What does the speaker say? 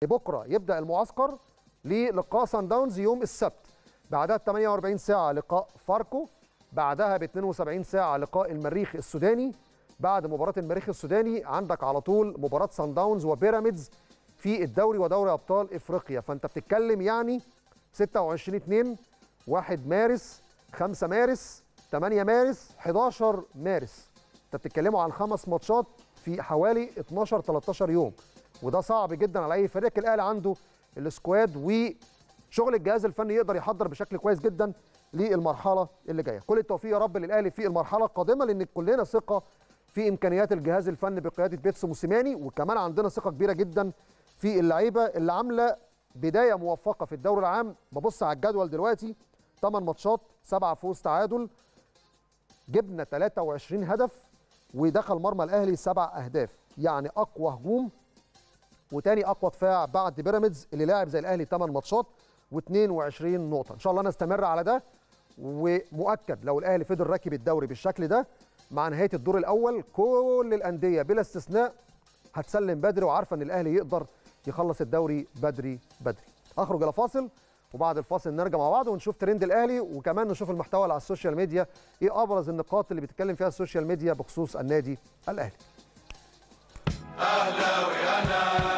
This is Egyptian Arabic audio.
بكره يبدا المعسكر للقاء سان داونز يوم السبت بعدها ب 48 ساعه لقاء فاركو بعدها ب 72 ساعه لقاء المريخ السوداني بعد مباراه المريخ السوداني عندك على طول مباراه سان داونز وبيراميدز في الدوري ودوري ابطال افريقيا فانت بتتكلم يعني 26 2 1 مارس 5 مارس 8 مارس 11 مارس انت بتتكلموا عن خمس ماتشات في حوالي 12 13 يوم وده صعب جدا على اي فريق الاهلي عنده السكواد وشغل الجهاز الفني يقدر يحضر بشكل كويس جدا للمرحله اللي جايه كل التوفيق يا رب للاهلي في المرحله القادمه لان كلنا ثقه في امكانيات الجهاز الفني بقياده بيتسو موسيماني وكمان عندنا ثقه كبيره جدا في اللعيبه اللي عامله بدايه موفقه في الدوري العام ببص على الجدول دلوقتي 8 ماتشات 7 فوز تعادل جبنا 23 هدف ودخل مرمى الاهلي سبع اهداف يعني اقوى هجوم وتاني اقوى دفاع بعد بيراميدز اللي لاعب زي الاهلي 8 ماتشات و22 نقطه ان شاء الله نستمر على ده ومؤكد لو الاهلي فضل راكب الدوري بالشكل ده مع نهايه الدور الاول كل الانديه بلا استثناء هتسلم بدري وعارفه ان الاهلي يقدر يخلص الدوري بدري بدري اخرج الى فاصل وبعد الفاصل نرجع مع بعض ونشوف ترند الاهلي وكمان نشوف المحتوى اللي على السوشيال ميديا ايه ابرز النقاط اللي بيتكلم فيها السوشيال ميديا بخصوص النادي الاهلي اهلاوي انا